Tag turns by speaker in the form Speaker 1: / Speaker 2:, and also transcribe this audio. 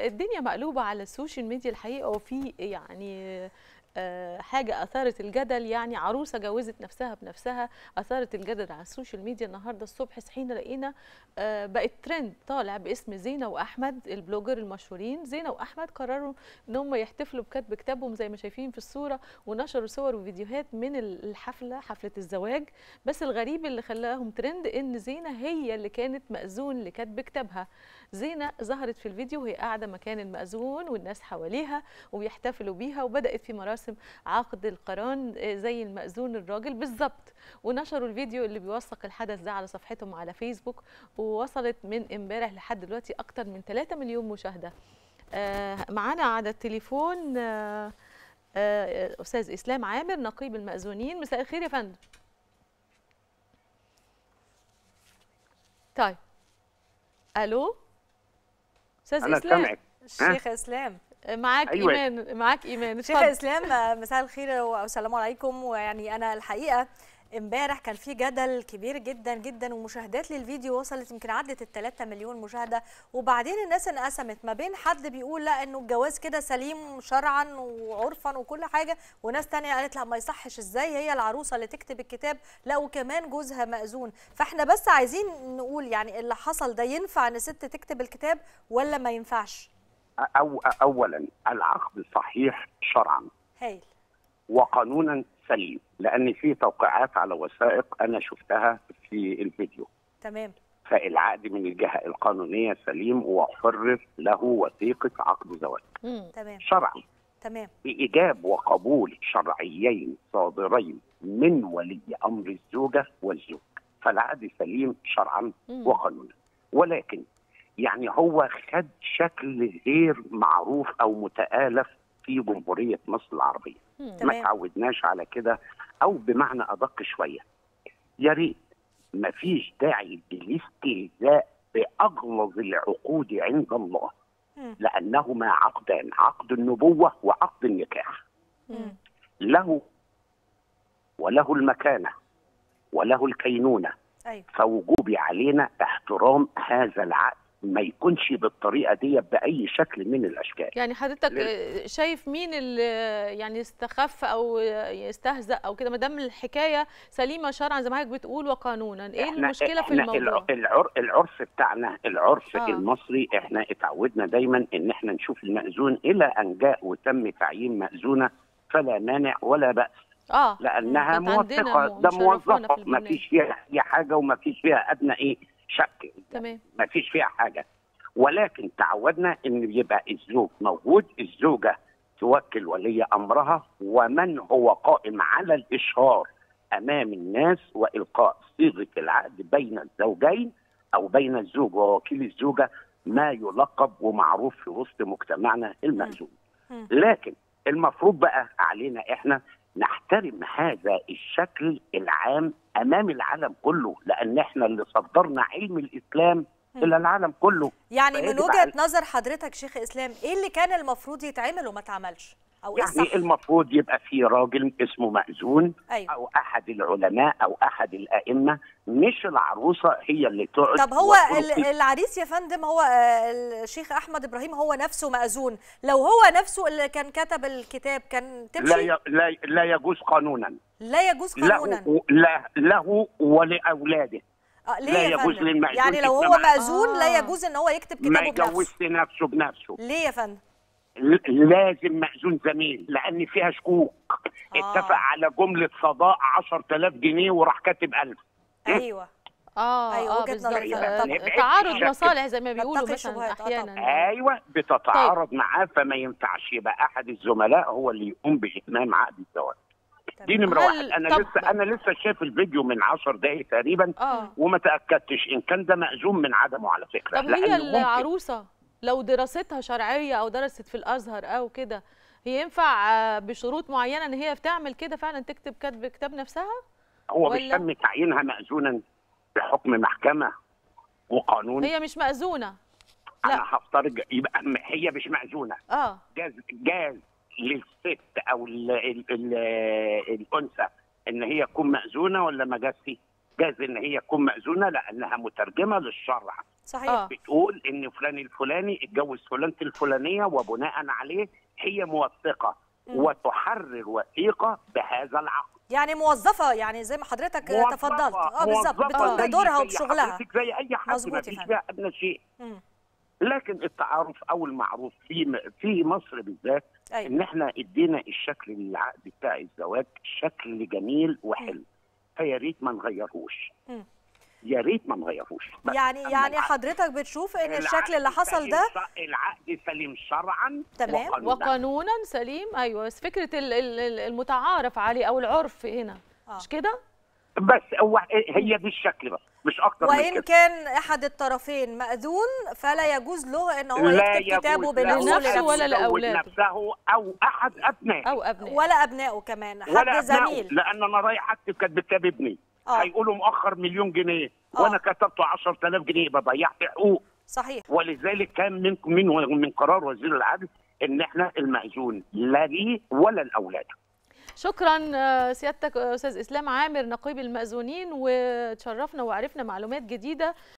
Speaker 1: الدنيا مقلوبه على السوشيال ميديا الحقيقه وفي يعني آه، حاجه اثارت الجدل يعني عروسه جوزت نفسها بنفسها اثارت الجدل على السوشيال ميديا النهارده الصبح صحينا لقينا آه، بقت ترند طالع باسم زينه واحمد البلوجر المشهورين زينه واحمد قرروا ان هم يحتفلوا بكتب كتابهم زي ما شايفين في الصوره ونشروا صور وفيديوهات من الحفله حفله الزواج بس الغريب اللي خلاهم ترند ان زينه هي اللي كانت مأذون لكتب كتابها زينه ظهرت في الفيديو وهي قاعده مكان المأذون والناس حواليها وبيحتفلوا بيها وبدات في مراسم عقد القران آه، زي المأذون الراجل بالظبط ونشروا الفيديو اللي بيوثق الحدث ده على صفحتهم على فيسبوك ووصلت من امبارح لحد دلوقتي اكتر من 3 مليون مشاهده آه، معانا على التليفون آه، آه، استاذ اسلام عامر نقيب المأذونين مساء الخير يا فندم طيب الو استاذ
Speaker 2: انا
Speaker 1: اسلام
Speaker 2: سامعك
Speaker 3: الشيخ اسلام
Speaker 1: معاك
Speaker 2: أيوة.
Speaker 1: ايمان معاك ايمان
Speaker 3: شيخ
Speaker 1: اتفضل.
Speaker 3: اسلام آه، مساء الخير والسلام عليكم ويعني انا الحقيقه امبارح كان في جدل كبير جدا جدا ومشاهدات للفيديو وصلت يمكن عدت ال 3 مليون مشاهده وبعدين الناس انقسمت ما بين حد بيقول لا انه الجواز كده سليم شرعا وعرفا وكل حاجه وناس تانية قالت لا ما يصحش ازاي هي العروسه اللي تكتب الكتاب لا وكمان جوزها مأذون فاحنا بس عايزين نقول يعني اللي حصل ده ينفع ان ست تكتب الكتاب ولا ما ينفعش
Speaker 2: أو اولا العقد صحيح شرعا
Speaker 3: هايل
Speaker 2: وقانونا سليم لان في توقيعات على وثائق انا شفتها في الفيديو
Speaker 3: تمام
Speaker 2: فالعقد من الجهه القانونيه سليم وحرر له وثيقه عقد زواج
Speaker 1: مم.
Speaker 3: تمام
Speaker 2: شرعا
Speaker 3: تمام
Speaker 2: بايجاب وقبول شرعيين صادرين من ولي امر الزوجه والزوج فالعقد سليم شرعا
Speaker 1: مم.
Speaker 2: وقانونا ولكن يعني هو خد شكل غير معروف او متآلف في جمهوريه مصر العربيه
Speaker 1: مم.
Speaker 2: ما
Speaker 3: تمام.
Speaker 2: تعودناش على كده او بمعنى ادق شويه يا ريت ما فيش داعي للاستهزاء باغلظ العقود عند الله
Speaker 3: مم.
Speaker 2: لانهما عقدان عقد النبوه وعقد النكاح
Speaker 3: مم.
Speaker 2: له وله المكانه وله الكينونه
Speaker 3: ايوه
Speaker 2: فوجوبي علينا احترام هذا العقد ما يكونش بالطريقه دي باي شكل من الاشكال
Speaker 1: يعني حضرتك
Speaker 2: لل-
Speaker 1: آه، شايف مين اللي يعني استخف او يستهزأ او كده ما دام الحكايه سليمه شرعا زي ما حضرتك بتقول وقانونا ايه
Speaker 2: إحنا-
Speaker 1: المشكله في
Speaker 2: إحنا
Speaker 1: الموضوع
Speaker 2: الع- العر العرف بتاعنا العرف
Speaker 1: آه.
Speaker 2: آه. المصري احنا اتعودنا دايما ان احنا نشوف المأذون الى ان جاء وتم تعيين مأذونه فلا مانع ولا بأس
Speaker 1: اه
Speaker 2: لانها
Speaker 1: كانت عندنا
Speaker 2: موثقه
Speaker 1: م-
Speaker 2: ده
Speaker 1: مشرفانا
Speaker 2: موظفه
Speaker 1: في
Speaker 2: ما
Speaker 1: البرنامج.
Speaker 2: فيش فيها اي حاجه وما فيش فيها ادنى ايه شك
Speaker 1: تمام
Speaker 2: ما فيش فيها حاجه ولكن تعودنا ان يبقى الزوج موجود الزوجه توكل ولي امرها ومن هو قائم على الاشهار امام الناس والقاء صيغه العقد بين الزوجين او بين الزوج ووكيل الزوجه ما يلقب ومعروف في وسط مجتمعنا المأذون
Speaker 3: مم.
Speaker 2: لكن المفروض بقى علينا احنا نحترم هذا الشكل العام امام العالم كله لان احنا اللي صدرنا علم الاسلام
Speaker 3: مم.
Speaker 2: الى العالم كله
Speaker 3: يعني من
Speaker 2: فيجب
Speaker 3: وجهه
Speaker 2: على-
Speaker 3: نظر حضرتك شيخ اسلام ايه اللي كان المفروض يتعمل وما اتعملش او ايه
Speaker 2: يعني
Speaker 3: الصح
Speaker 2: المفروض يبقى في راجل اسمه مأذون
Speaker 3: ايوه
Speaker 2: او احد العلماء او احد الائمه مش العروسه هي اللي تقعد
Speaker 3: طب هو
Speaker 2: وتلقي-
Speaker 3: ال- العريس يا فندم هو آه، الشيخ احمد ابراهيم هو نفسه مأذون لو هو نفسه اللي كان كتب الكتاب كان
Speaker 2: لا
Speaker 3: تمشي
Speaker 2: ي... لا لا يجوز قانونا
Speaker 3: لا يجوز قانونا
Speaker 2: له لا له ولاولاده
Speaker 3: آه ليه
Speaker 2: لا
Speaker 3: يا
Speaker 2: يجوز
Speaker 3: فندم
Speaker 2: للمأذون
Speaker 3: يعني لو هو
Speaker 2: تتبع.
Speaker 3: مأذون
Speaker 1: آه.
Speaker 3: لا يجوز ان هو يكتب
Speaker 2: ما
Speaker 3: كتابه بنفسه
Speaker 2: يجوزش نفسه بنفسه
Speaker 3: ليه يا فندم
Speaker 2: ل- لازم مأذون زميل لان فيها شكوك
Speaker 3: آه.
Speaker 2: اتفق على جمله صداق 10000 جنيه وراح كاتب 1000
Speaker 3: ايوه
Speaker 1: اه
Speaker 3: أيوة،
Speaker 1: اه
Speaker 3: وجهة
Speaker 1: بالظبط
Speaker 3: نظري
Speaker 2: فعلا.
Speaker 1: آه،
Speaker 2: طبعاً.
Speaker 1: تعارض
Speaker 2: نبعد
Speaker 1: مصالح زي ما بيقولوا
Speaker 3: نتقي
Speaker 1: مثلا
Speaker 3: الشبهات، آه
Speaker 1: احيانا
Speaker 3: طبعاً.
Speaker 2: ايوه بتتعارض معاه فما ينفعش يبقى احد الزملاء هو اللي يقوم باتمام عقد الزواج دي
Speaker 3: تمام.
Speaker 2: نمره
Speaker 1: هل-
Speaker 2: واحد انا
Speaker 1: طب-
Speaker 2: لسه انا لسه شايف الفيديو من 10 دقائق تقريبا
Speaker 1: اه
Speaker 2: وما تاكدتش ان كان ده مأذون من عدمه على فكره
Speaker 1: طب هي
Speaker 2: لأنه ممكن-
Speaker 1: العروسه لو دراستها شرعيه او درست في الازهر او كده هي ينفع آه، بشروط معينه ان هي بتعمل كده فعلا تكتب كتب كتاب نفسها
Speaker 2: هو مش
Speaker 1: ولا-
Speaker 2: تم تعيينها مأذونا بحكم محكمه وقانون
Speaker 1: هي مش مأذونه لا.
Speaker 2: انا هفترض يبقى م- هي مش مأذونه
Speaker 1: اه
Speaker 2: جاز جاز للست او ال ال ال الانثى ان هي تكون مأذونه ولا ما جازش؟ جاز ان هي تكون مأذونه لانها مترجمه للشرع
Speaker 3: صحيح
Speaker 1: آه.
Speaker 2: بتقول ان فلان الفلاني اتجوز فلانة الفلانيه وبناء عليه هي موثقه
Speaker 3: مم.
Speaker 2: وتحرر وثيقه بهذا العقد
Speaker 3: يعني موظفه يعني زي ما حضرتك
Speaker 2: موظفة-
Speaker 3: تفضلت اه بالظبط
Speaker 2: موظفة
Speaker 3: بتقوم
Speaker 2: زي-
Speaker 3: بدورها
Speaker 2: زي
Speaker 3: وبشغلها
Speaker 2: حضرتك زي اي حد
Speaker 3: مظبوط
Speaker 2: ما
Speaker 3: يا
Speaker 2: فيش
Speaker 3: فندم.
Speaker 2: فيها ادنى شيء
Speaker 3: مم.
Speaker 2: لكن التعارف او المعروف في في مصر بالذات
Speaker 3: ايوه
Speaker 2: ان احنا ادينا الشكل للعقد بتاع الزواج شكل جميل وحلو فيا ريت ما نغيرهوش
Speaker 3: مم.
Speaker 2: يا ريت ما نغيرهوش بس
Speaker 3: يعني
Speaker 2: أما
Speaker 3: يعني
Speaker 2: العقد-
Speaker 3: حضرتك بتشوف ان
Speaker 2: العقد
Speaker 3: الشكل اللي حصل
Speaker 2: سليم
Speaker 3: ده
Speaker 2: ش- العقد سليم شرعا
Speaker 3: تمام.
Speaker 2: وقانونا.
Speaker 1: وقانونا سليم ايوه بس فكره ال- ال- ال- المتعارف عليه او العرف هنا
Speaker 3: آه.
Speaker 1: مش كده
Speaker 2: بس هو هي دي الشكل بس مش اكتر من
Speaker 3: وان
Speaker 2: كده
Speaker 3: كان احد الطرفين ماذون فلا يجوز له ان هو
Speaker 2: لا
Speaker 3: يكتب كتابه
Speaker 2: يجوز
Speaker 3: بنفسه
Speaker 2: له
Speaker 1: لنفسه
Speaker 2: أن
Speaker 1: ولا
Speaker 2: يزوج
Speaker 1: لأولاده.
Speaker 2: نفسه او احد ابنائه
Speaker 1: او ابناء
Speaker 3: ولا ابنائه كمان حد
Speaker 2: ولا أبنائه
Speaker 3: زميل
Speaker 2: لان انا رايح اكتب كاتب كتاب ابني
Speaker 3: اه
Speaker 2: هيقولوا مؤخر مليون جنيه
Speaker 3: آه.
Speaker 2: وانا كتبته 10000 جنيه يبقى ضيعت حقوق
Speaker 3: صحيح
Speaker 2: ولذلك كان من من من قرار وزير العدل ان احنا المأذون لا لي ولا الاولاد
Speaker 1: شكرا آه، سيادتك آه، استاذ اسلام عامر نقيب المأذونين وتشرفنا وعرفنا معلومات جديده